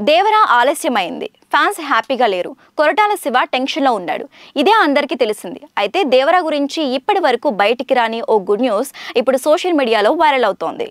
దేవరా ఆలస్యమైంది ఫ్యాన్స్ హ్యాపీగా లేరు కొరటాల శివ టెన్షన్లో ఉన్నాడు ఇదే అందరికీ తెలిసింది అయితే దేవరా గురించి ఇప్పటి వరకు బయటికి రాని ఓ గుడ్ న్యూస్ ఇప్పుడు సోషల్ మీడియాలో వైరల్ అవుతోంది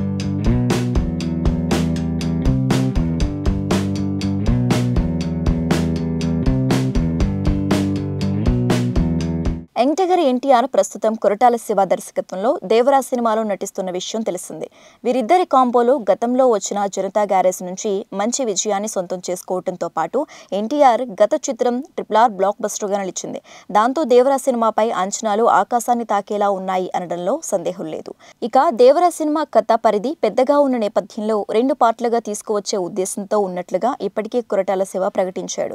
యంగ్టగర్ ఎన్టీఆర్ ప్రస్తుతం కొరటాల శివ దర్శకత్వంలో దేవరా సినిమాలో నటిస్తున్న విషయం తెలిసింది వీరిద్దరి కాంబోలో గతంలో వచ్చిన జనతా గ్యారేజ్ నుంచి మంచి విజయాన్ని సొంతం చేసుకోవడంతో పాటు ఎన్టీఆర్ గత చిత్రం ట్రిపుల్ ఆర్ బ్లాక్ బస్టర్గా నిలిచింది దాంతో దేవరా సినిమాపై అంచనాలు ఆకాశాన్ని తాకేలా ఉన్నాయి అనడంలో సందేహం లేదు ఇక దేవరా సినిమా కథ పరిధి పెద్దగా ఉన్న నేపథ్యంలో రెండు పార్ట్లుగా తీసుకువచ్చే ఉద్దేశంతో ఉన్నట్లుగా ఇప్పటికే కొరటాల శివ ప్రకటించాడు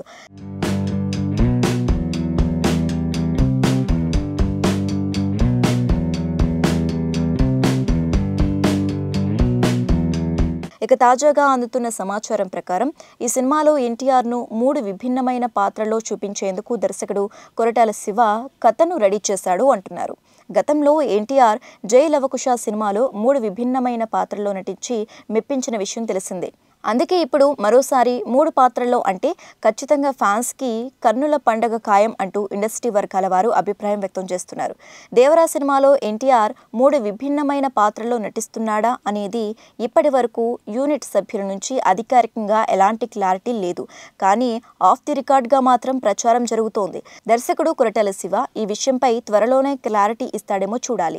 ఇక తాజాగా అందుతున్న సమాచారం ప్రకారం ఈ సినిమాలో ఎన్టీఆర్ను మూడు విభిన్నమైన పాత్రలో చూపించేందుకు దర్శకుడు కొరటాల శివ కథను రెడీ చేశాడు అంటున్నారు గతంలో ఎన్టీఆర్ జై లవకుశ సినిమాలో మూడు విభిన్నమైన పాత్రల్లో నటించి మెప్పించిన విషయం తెలిసిందే అందుకే ఇప్పుడు మరోసారి మూడు పాత్రల్లో అంటే ఖచ్చితంగా ఫ్యాన్స్కి కన్నుల పండగ ఖాయం అంటూ ఇండస్ట్రీ వర్గాల వారు అభిప్రాయం వ్యక్తం చేస్తున్నారు దేవరా సినిమాలో ఎన్టీఆర్ మూడు విభిన్నమైన పాత్రల్లో నటిస్తున్నాడా అనేది ఇప్పటి వరకు యూనిట్ సభ్యుల నుంచి అధికారికంగా ఎలాంటి క్లారిటీ లేదు కానీ ఆఫ్ ది రికార్డ్గా మాత్రం ప్రచారం జరుగుతోంది దర్శకుడు కొరటాల శివ ఈ విషయంపై త్వరలోనే క్లారిటీ ఇస్తాడేమో చూడాలి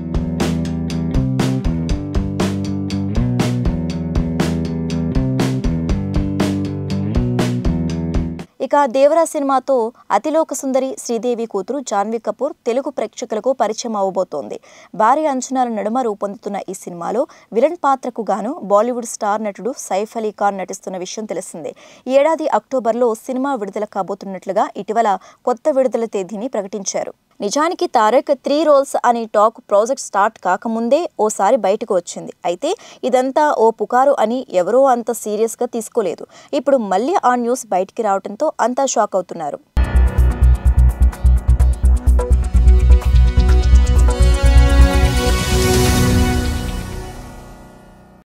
ఇక దేవరా సినిమాతో అతిలోక సుందరి శ్రీదేవి కూతురు జాన్వీ కపూర్ తెలుగు ప్రేక్షకులకు పరిచయం అవబోతోంది భారీ అంచనాల నడుమ రూపొందుతున్న ఈ సినిమాలో విలన్ పాత్రకు గాను బాలీవుడ్ స్టార్ నటుడు సైఫ్ అలీ ఖాన్ నటిస్తున్న విషయం తెలిసిందే ఈ ఏడాది అక్టోబర్లో సినిమా విడుదల కాబోతున్నట్లుగా ఇటీవల కొత్త విడుదల తేదీని ప్రకటించారు నిజానికి తారక్ త్రీ రోల్స్ అనే టాక్ ప్రాజెక్ట్ స్టార్ట్ కాకముందే ఓసారి బయటకు వచ్చింది అయితే ఇదంతా ఓ పుకారు అని ఎవరో అంత సీరియస్గా తీసుకోలేదు ఇప్పుడు మళ్ళీ ఆ న్యూస్ బయటికి రావడంతో అంతా షాక్ అవుతున్నారు